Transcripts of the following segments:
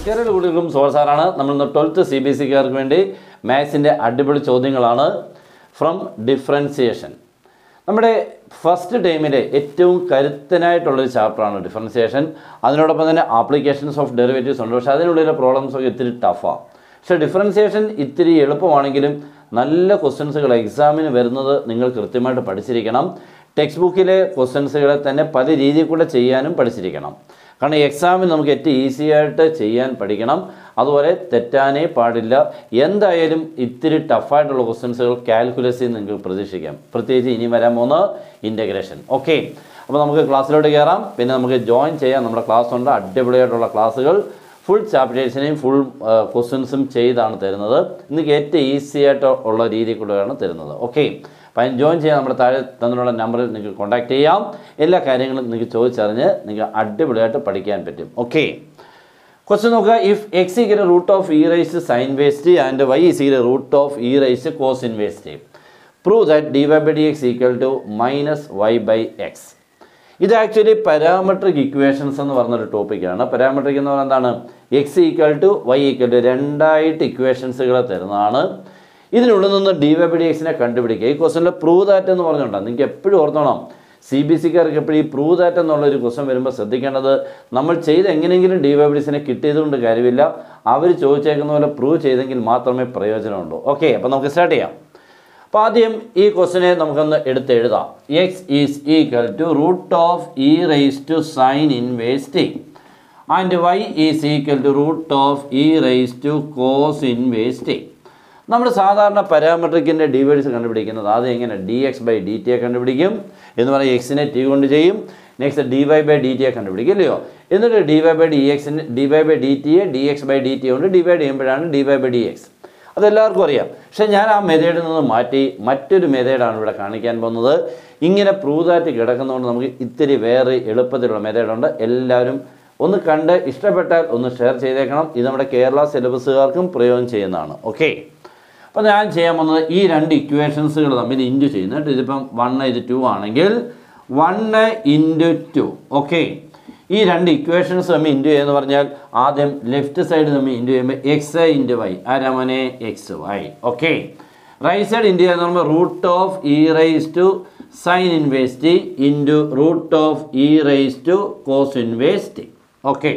നമസ്കാരം എല്ലാ കുട്ടികൾക്കും സോൾ സാറാണ് നമ്മൾ ഇന്ന് ട്വൽത്ത് സി ബി സിക്കാർക്ക് വേണ്ടി മാത്സിൻ്റെ അടിപൊളി ചോദ്യങ്ങളാണ് ഫ്രം ഡിഫറൻസിയേഷൻ നമ്മുടെ ഫസ്റ്റ് ടൈമിലെ ഏറ്റവും കരുത്തനായിട്ടുള്ളൊരു ചാപ്റ്ററാണ് ഡിഫറൻസിയേഷൻ അതിനോടൊപ്പം തന്നെ ആപ്ലിക്കേഷൻസ് ഓഫ് ഡെറിവേറ്റീവ്സ് ഉണ്ട് പക്ഷേ അതിനുള്ളിലെ പ്രോബ്ലംസ് ഒക്കെ ഇത്തിരി ടഫാണ് പക്ഷേ ഡിഫറൻസിയേഷൻ ഇത്തിരി എളുപ്പമാണെങ്കിലും നല്ല ക്വസ്റ്റ്യൻസുകൾ എക്സാമിന് വരുന്നത് നിങ്ങൾ കൃത്യമായിട്ട് പഠിച്ചിരിക്കണം ടെക്സ്റ്റ് ബുക്കിലെ ക്വസ്റ്റ്യൻസുകളെ തന്നെ പല രീതിയിൽ കൂടെ ചെയ്യാനും പഠിച്ചിരിക്കണം കാരണം എക്സാമിന് നമുക്ക് ഏറ്റവും ഈസി ആയിട്ട് ചെയ്യാൻ പഠിക്കണം അതുപോലെ തെറ്റാനേ പാടില്ല എന്തായാലും ഇത്തിരി ടഫായിട്ടുള്ള ക്വസ്റ്റ്യൻസുകൾ കാൽക്കുലസിൽ നിങ്ങൾക്ക് പ്രതീക്ഷിക്കാം പ്രത്യേകിച്ച് ഇനി വരാൻ പോകുന്ന ഇൻ്റഗ്രേഷൻ ഓക്കെ അപ്പോൾ നമുക്ക് ക്ലാസ്സിലോട്ട് കയറാം പിന്നെ നമുക്ക് ജോയിൻ ചെയ്യാം നമ്മുടെ ക്ലാസ് ഉണ്ട് അടിപൊളിയായിട്ടുള്ള ക്ലാസ്സുകൾ ഫുൾ ചാപ്റ്റേഴ്സിനെയും ഫുൾ ക്വസ്റ്റ്യൻസും ചെയ്താണ് തരുന്നത് നിങ്ങൾക്ക് ഏറ്റവും ഈസി ആയിട്ട് ഉള്ള രീതിയിൽ കൂടെയാണ് തരുന്നത് ഓക്കെ അപ്പോൾ അതിന് ജോയിൻ ചെയ്യാൻ നമ്മുടെ താഴെ തന്നിട്ടുള്ള നമ്പറിൽ നിങ്ങൾക്ക് കോൺടാക്ട് ചെയ്യാം എല്ലാ കാര്യങ്ങളും നിങ്ങൾക്ക് ചോദിച്ചറിഞ്ഞ് നിങ്ങൾക്ക് അടിപൊളിയായിട്ട് പഠിക്കാൻ പറ്റും ഓക്കെ ക്വസ്റ്റ്യൻ നോക്കുക if x equal root of e raise sine verse t and y is equal root of e raise cos in verse t prove that d y by d x equal to minus y by x ഇത് actually parametric equations എന്ന് പറഞ്ഞൊരു ടോപ്പിക്കാണ് parametric എന്ന് പറയുന്നത് എന്താണ് x equal to y equal to രണ്ടായിട്ട് ഇക്വേഷൻസുകൾ തരുന്നതാണ് ഇതിനുള്ളിൽ നിന്ന് ഡി വൈ ബൈ ഡി എക്സിനെ കണ്ടുപിടിക്കുക ഈ ക്വസ്റ്റനിൽ പ്രൂവ് ദാറ്റ് എന്ന് പറഞ്ഞുകൊണ്ടാണ് നിങ്ങൾക്ക് എപ്പോഴും ഓർത്തോണം സി ബി സിക്കാർക്ക് എപ്പോഴും ഈ പ്രൂവ് ദാറ്റ് എന്നുള്ളൊരു ക്വസ്റ്റൻ വരുമ്പോൾ ശ്രദ്ധിക്കേണ്ടത് നമ്മൾ ചെയ്ത് എങ്ങനെയെങ്കിലും ഡി വൈ ബി ഡിസിനെ കിട്ടിയതുകൊണ്ട് കാര്യമില്ല അവർ ചോദിച്ചേക്കുന്ന പോലെ പ്രൂവ് ചെയ്തെങ്കിൽ മാത്രമേ പ്രയോജനമുള്ളൂ ഓക്കെ അപ്പോൾ നമുക്ക് സ്റ്റാർട്ട് ചെയ്യാം അപ്പോൾ ആദ്യം ഈ ക്വസ്റ്റിനെ നമുക്കൊന്ന് എടുത്ത് എഴുതാം x is equal to root of e raise to sine inverse t and y is equal to root of e raise to cos inverse t നമ്മൾ സാധാരണ പാരാമെട്രിക്കിൻ്റെ ഡിവൈഡ്സ് കണ്ടുപിടിക്കുന്നത് ആദ്യം എങ്ങനെ ഡി എക്സ് ബൈ ഡി ടിയെ കണ്ടുപിടിക്കും എന്ന് പറഞ്ഞാൽ എക്സിനെ ടി കൊണ്ട് ചെയ്യും next d y by d ടിയെ കണ്ടുപിടിക്കും ഇല്ലയോ എന്നിട്ട് ഡി വൈ ബൈ ഡി എക്സിന് ഡി വൈ ബൈ ഡി ടിയെ d x by D t കൊണ്ട് ഡിവൈഡ് ചെയ്യുമ്പോഴാണ് d y by d x അതെല്ലാവർക്കും അറിയാം പക്ഷെ ഞാൻ ആ മെതേഡിൽ നിന്ന് മാറ്റി മറ്റൊരു മെതേഡാണ് ഇവിടെ കാണിക്കാൻ പോകുന്നത് ഇങ്ങനെ പ്രൂതായിട്ട് കിടക്കുന്നതുകൊണ്ട് നമുക്ക് ഇത്തിരി വേറെ എളുപ്പത്തിലുള്ള മെതേഡുണ്ട് എല്ലാവരും ഒന്ന് കണ്ട് ഇഷ്ടപ്പെട്ടാൽ ഒന്ന് ഷെയർ ചെയ്തേക്കണം ഇത് നമ്മുടെ കേരള സിലബസുകാർക്കും പ്രയോജനം ചെയ്യുന്നതാണ് ഓക്കെ അപ്പോൾ ഞാൻ ചെയ്യാൻ പോകുന്നത് ഈ രണ്ട് ഇക്വേഷൻസുകൾ തമ്മിൽ ഇൻറ്റു ചെയ്യുന്നത് ഇതിപ്പം വൺ ഇത് ടു ആണെങ്കിൽ വണ്ണ് ഇൻറ്റു ടു ഓക്കെ ഈ രണ്ട് ഇക്വേഷൻസ് തമ്മിൽ ഇൻറ്റു ചെയ്യുക എന്ന് പറഞ്ഞാൽ ആദ്യം ലെഫ്റ്റ് സൈഡ് തമ്മിൽ ഇൻറ്റു ചെയ്യുമ്പോൾ എക്സ് ഇൻറ്റു വൈ ആരാമനെ x y okay right side into ചെയ്യുന്ന പറയുമ്പോൾ root of e raise to sine inverse t into root of e raise to cos inverse t okay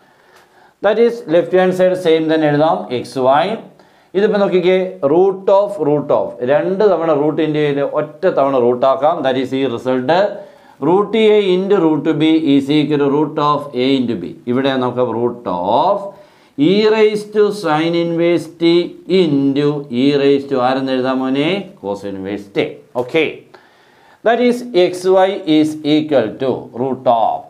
that is left hand side same തന്നെ എഴുതാം x Y ഇതിപ്പോൾ നോക്കിക്കേ root of root of രണ്ട് തവണ root into ഒറ്റ തവണ റൂട്ടാക്കാം that is ഈ result root a into root b is equal root of a into b ഇവിടെ നമുക്ക് root of e raise to sine inverse t into e raise to ആരെന്ന് എഴുതാൻ മോനെ cos inverse t okay that is x y is equal to root of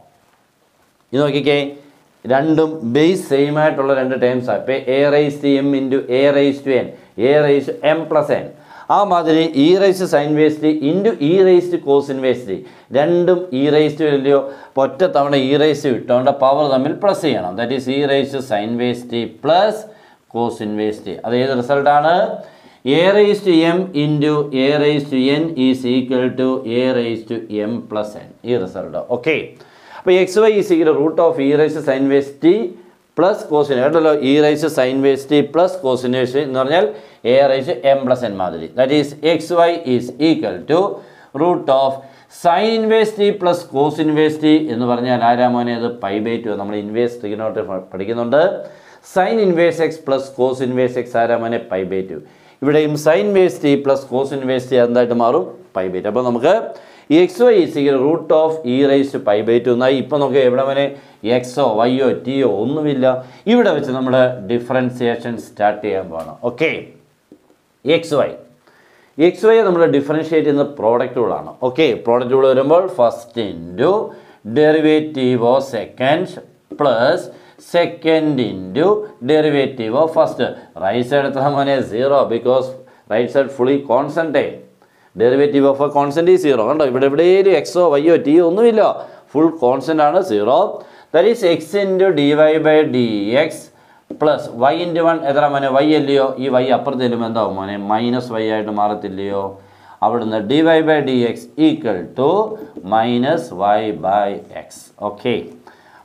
ഇത് നോക്കിക്കേ രണ്ടും base same ആയിട്ടുള്ള രണ്ട് ടേംസാണ് ഇപ്പോൾ a raise to m into a raise to n A raise m plus n ആ മാതിരി e raise sine verse t into e raise to cos inverse t രണ്ടും ഇ റൈസ് ടു ഇല്ലയോ അപ്പോൾ ഒറ്റ തവണ ഇ റൈസ് ഇട്ടുകൊണ്ട് പവർ തമ്മിൽ പ്ലസ് ചെയ്യണം that is e raise sine verse t plus cos inverse t അത് ഏത് റിസൾട്ടാണ് a raise to m into a raise to n is equal to a raise to m plus n ഈ result okay അപ്പോൾ x y is equal root of e raise sine verse t plus കോസിന് കേട്ടല്ലോ e raise sine verse t plus കോസിനേഴ്സ് എന്ന് പറഞ്ഞാൽ a raise m plus n മാതിരി that is x y is equal to root of sine inverse t plus cos inverse t എന്ന് പറഞ്ഞാൽ ആരാ മോനെ അത് പൈ ബൈ ടു നമ്മൾ ഇൻവേസ്റ്റ് ട്രിഗനോട്ട് പഠിക്കുന്നുണ്ട് sine inverse x plus cos inverse x ആരാ മോനെ പൈ ബൈ ടു ഇവിടെയും sine verse t plus cos inverse t എന്തായിട്ട് മാറും പൈ ബൈ ടു അപ്പോൾ നമുക്ക് x y is equal root of e raise to pi by two എന്നായി ഇപ്പോൾ നമുക്ക് എവിടെ വരെ എക്സോ വൈയോ ടിയോ ഒന്നുമില്ല ഇവിടെ വെച്ച് നമ്മൾ ഡിഫറൻസിയേഷൻ സ്റ്റാർട്ട് ചെയ്യാൻ പോകണം okay x y x y നമ്മൾ ഡിഫറൻഷിയേറ്റ് ചെയ്യുന്ന പ്രോഡക്റ്റ് റൂളാണ് ഓക്കെ പ്രോഡക്റ്റ് റൂൾ വരുമ്പോൾ first into derivative of second plus second into derivative of first right side എത്ര മോനെ zero because right side fully concentrate derivative of a constant ഈ zero കണ്ടോ ഇവിടെ എവിടെയും എക്സോ വൈയോ ടിയോ ഒന്നുമില്ല ഫുൾ കോൺസ്റ്റൻ്റ് ആണ് zero that is x into d y by d x plus y into one എത്ര മോനെ വൈ അല്ലയോ ഈ വൈ അപ്പുറത്ത് ചെല്ലുമ്പോൾ എന്താവും മോനെ മൈനസ് വൈ ആയിട്ട് മാറത്തില്ലയോ അവിടുന്ന് d y by d x equal to minus y by x okay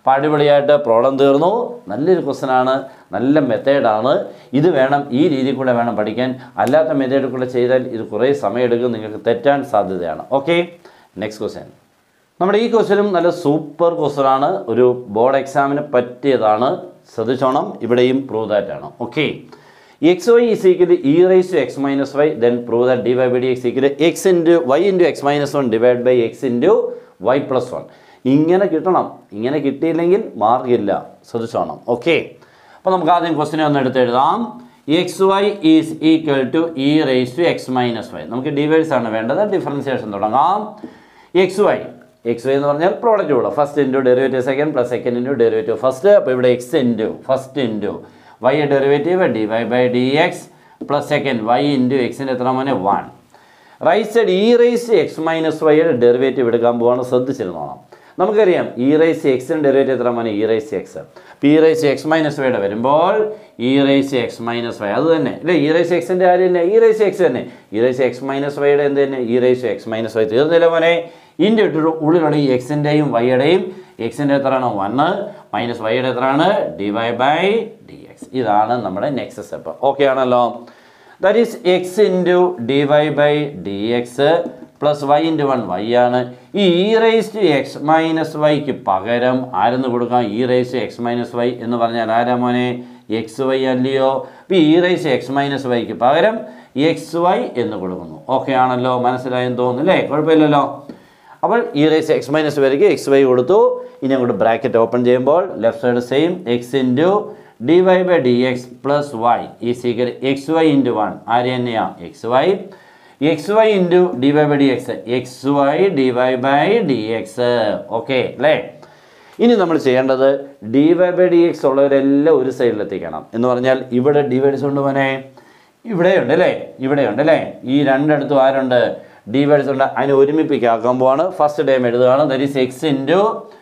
അപ്പോൾ അടിപൊളിയായിട്ട് പ്രോബ്ലം തീർന്നു നല്ലൊരു ക്വസ്റ്റനാണ് നല്ല മെത്തേഡാണ് ഇത് വേണം ഈ രീതിയിൽ കൂടെ വേണം പഠിക്കാൻ അല്ലാത്ത മെത്തേഡിൽ കൂടെ ചെയ്താൽ ഇത് കുറേ സമയമെടുക്കും നിങ്ങൾക്ക് തെറ്റാൻ സാധ്യതയാണ് ഓക്കെ നെക്സ്റ്റ് ക്വസ്റ്റ്യൻ നമ്മുടെ ഈ ക്വസ്റ്റ്യനും നല്ല സൂപ്പർ ക്വസ്റ്റനാണ് ഒരു ബോർഡ് എക്സാമിന് പറ്റിയതാണ് ശ്രദ്ധിച്ചോണം ഇവിടെയും പ്രൂവ് ദാറ്റ് ആണ് okay x y is equal e raise to x minus y then prove that d y by d x equal x into y into x minus one divide by x into y plus one ഇങ്ങനെ കിട്ടണം ഇങ്ങനെ കിട്ടിയില്ലെങ്കിൽ മാർക്കില്ല ശ്രദ്ധിച്ചോണം okay അപ്പോൾ നമുക്ക് ആദ്യം ക്വസ്റ്റിനെ ഒന്ന് എടുത്ത് എഴുതാം x y is equal to e raise to x minus y നമുക്ക് ഡിവൈഡ്സ് ആണ് വേണ്ടത് ഡിഫറൻസിയേഷൻ തുടങ്ങാം എക്സ് വൈ എക്സ് വൈ എന്ന് പറഞ്ഞാൽ പ്രോഡക്റ്റ് ഉള്ളൂ first into derivative second plus second into derivative first അപ്പോൾ ഇവിടെ x into first into y derivative d y by d x plus second y into എക്സിൻ്റെ എത്ര മോനെ one right side e raise x minus വൈയുടെ derivative എടുക്കാൻ പോവാണ് ശ്രദ്ധിച്ചിരുന്നോണം നമുക്കറിയാം E rice എക്സിന് ഡെറിവേറ്റീവ് എത്ര മോനെ ഇ റൈസ് എക്സ് അപ്പോൾ ഇ റൈസ് എക്സ് മൈനസ് വൈയുടെ വരുമ്പോൾ e raise x minus y അത് തന്നെ അല്ലേ ഇ റൈസ് എക്സിൻ്റെ കാര്യം തന്നെ ഇ റൈസ് എക്സ് തന്നെ ഇ റൈസ് എക്സ് മൈനസ് വൈയുടെ എന്ത് തന്നെ e raise x minus y തീർന്നില്ല മോനെ ഇൻ്റെ ഇട്ടിട്ട് ഉള്ളിലുള്ള ഈ എക്സിൻ്റെയും വൈയുടെയും എക്സിൻ്റെ എത്രയാണ് വണ്ണ് മൈനസ് വൈയുടെ എത്രയാണ് d y by d x ഇതാണ് നമ്മുടെ നെക്സ്റ്റ് സ്റ്റെപ്പ് ഓക്കെ ആണല്ലോ that is x into d y by d x plus y into one y ആണ് ഈ e raise to x minus വൈക്ക് പകരം ആരെന്ന് കൊടുക്കാം e raise to x minus y എന്ന് പറഞ്ഞാൽ ആരാ മോനെ എക്സ് വൈ അല്ലയോ അപ്പോൾ ഇ റേസ് എക്സ് മൈനസ് വൈക്ക് പകരം എക്സ് വൈ എന്ന് കൊടുക്കുന്നു ഓക്കെ ആണല്ലോ മനസ്സിലായെന്ന് തോന്നുന്നു അല്ലേ കുഴപ്പമില്ലല്ലോ അപ്പോൾ ഇ റേസ് എക്സ് മൈനസ് വരെയ്ക്ക് എക്സ് വൈ കൊടുത്തു ഇനി അങ്ങോട്ട് ബ്രാക്കറ്റ് ഓപ്പൺ ചെയ്യുമ്പോൾ left side same x into d y by d x plus y is equal x y into one ആര് തന്നെയാണ് x y x y into d y by d x x y d y by d x okay അല്ലേ ഇനി നമ്മൾ ചെയ്യേണ്ടത് d y by d x ഉള്ളവരെല്ലാം ഒരു സൈഡിലെത്തിക്കണം എന്ന് പറഞ്ഞാൽ ഇവിടെ ഡിവൈഡ്സ് കൊണ്ട് പോനെ ഇവിടെയുണ്ട് അല്ലേ ഇവിടെയുണ്ട് അല്ലേ ഈ രണ്ടിടത്തും ആരുണ്ട് ഡിവൈഡ്സ് ഉണ്ട് അതിനെ ഒരുമിപ്പിക്കാക്കാൻ പോവാണ് ഫസ്റ്റ് ടൈം എഴുതുകയാണ് that is x into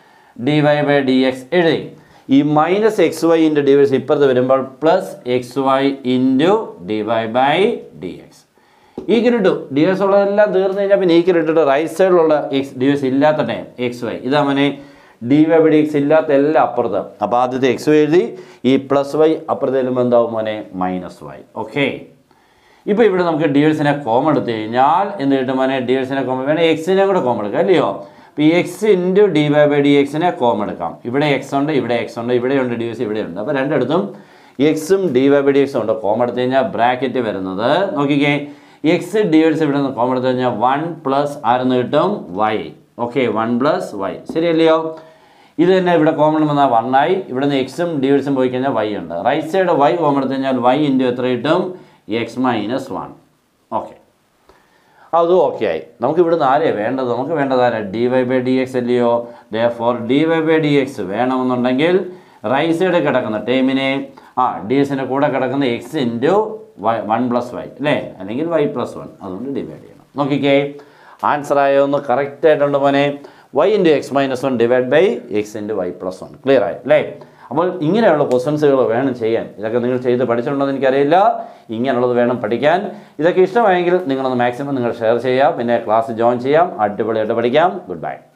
d y by d x എഴുതി ഈ minus x y into d വൈസ് ഇപ്പുറത്ത് വരുമ്പോൾ plus x y into d y by d x equal to d s ഉള്ളതെല്ലാം തീർന്നു കഴിഞ്ഞാൽ പിന്നെ ഈക്വൽ ഇട്ടിട്ട് റൈറ്റ് സൈഡിലുള്ള എക്സ് ഡി എസ് ഇല്ലാത്ത ടൈം എക്സ് വൈ ഇതവനെ d y by d x ഇല്ലാത്ത എല്ലാം അപ്പുറത്ത് അപ്പോൾ ആദ്യത്തെ എക്സ് വൈ എഴുതി ഈ പ്ലസ് വൈ അപ്പുറത്ത് വരുമ്പോൾ എന്താവും മോനെ മൈനസ് വൈ ഓക്കെ ഇപ്പോൾ ഇവിടെ നമുക്ക് ഡി എസിനെ കോമൺ എടുത്തു കഴിഞ്ഞാൽ എന്ത് കിട്ടും മോനെ ഡി എസിനെ കോമൺ വേണേൽ എക്സിനെ കൂടെ കോമൺ എടുക്കാം അല്ലയോ അപ്പോൾ ഈ x into d y by d എക്സിനെ കോമൺ എടുക്കാം ഇവിടെ എക്സ് ഉണ്ട് ഇവിടെ എക്സ് ഉണ്ട് ഇവിടെയുണ്ട് ഡി എസ് ഇവിടെയുണ്ട് അപ്പോൾ രണ്ടിടത്തും എക്സും ഡി വൈ ബൈ ഡി എക്സും ഉണ്ട് കോമൺ എടുത്തു കഴിഞ്ഞാൽ ബ്രാക്കറ്റ് വരുന്നത് നോക്കിക്കേ എക്സ് ഡി എസ് ഇവിടെ നിന്ന് കോമൺ എടുത്തു കഴിഞ്ഞാൽ വൺ പ്ലസ് ആരെന്ന് കിട്ടും y okay one plus y ശരിയല്ലയോ ഇത് തന്നെ ഇവിടെ കോമൺ വന്നാൽ വൺ ആയി ഇവിടെ നിന്ന് എക്സും ഡി എസും പോയി കഴിഞ്ഞാൽ വൈ ഉണ്ട് റൈറ്റ് സൈഡ് വൈ കോമൺ എടുത്തു കഴിഞ്ഞാൽ വൈ ഇൻറ്റു എത്ര കിട്ടും എക്സ് മൈനസ് വൺ ഓക്കെ അതും ഓക്കെ ആയി നമുക്ക് ഇവിടുന്ന് ആരെയാണ് വേണ്ടത് നമുക്ക് വേണ്ടത് ആരാ d y by d x അല്ലയോ therefore d y by d x വേണമെന്നുണ്ടെങ്കിൽ റൈറ്റ് സൈഡ് കിടക്കുന്ന ടേമിനെ ആ ഡി എസിൻ്റെ കൂടെ കിടക്കുന്ന x into y one plus y അല്ലേ അല്ലെങ്കിൽ വൈ പ്ലസ് വൺ അതുകൊണ്ട് ഡിവൈഡ് ചെയ്യണം നോക്കിക്കേ ആൻസർ ആയോ ഒന്ന് കറക്റ്റ് ആയിട്ടുണ്ട് മോനെ y into x minus one divide by x into y plus one clear ആയി അല്ലേ അപ്പോൾ ഇങ്ങനെയുള്ള ക്വസ്റ്റൻസുകൾ വേണം ചെയ്യാൻ ഇതൊക്കെ നിങ്ങൾ ചെയ്ത് പഠിച്ചിട്ടുണ്ടോ എന്ന് എനിക്കറിയില്ല ഇങ്ങനെയുള്ളത് വേണം പഠിക്കാൻ ഇതൊക്കെ ഇഷ്ടമായെങ്കിൽ നിങ്ങളൊന്ന് മാക്സിമം നിങ്ങൾ ഷെയർ ചെയ്യാം പിന്നെ ക്ലാസ് ജോയിൻ ചെയ്യാം അടിപൊളിയായിട്ട് പഠിക്കാം ഗുഡ് ബൈ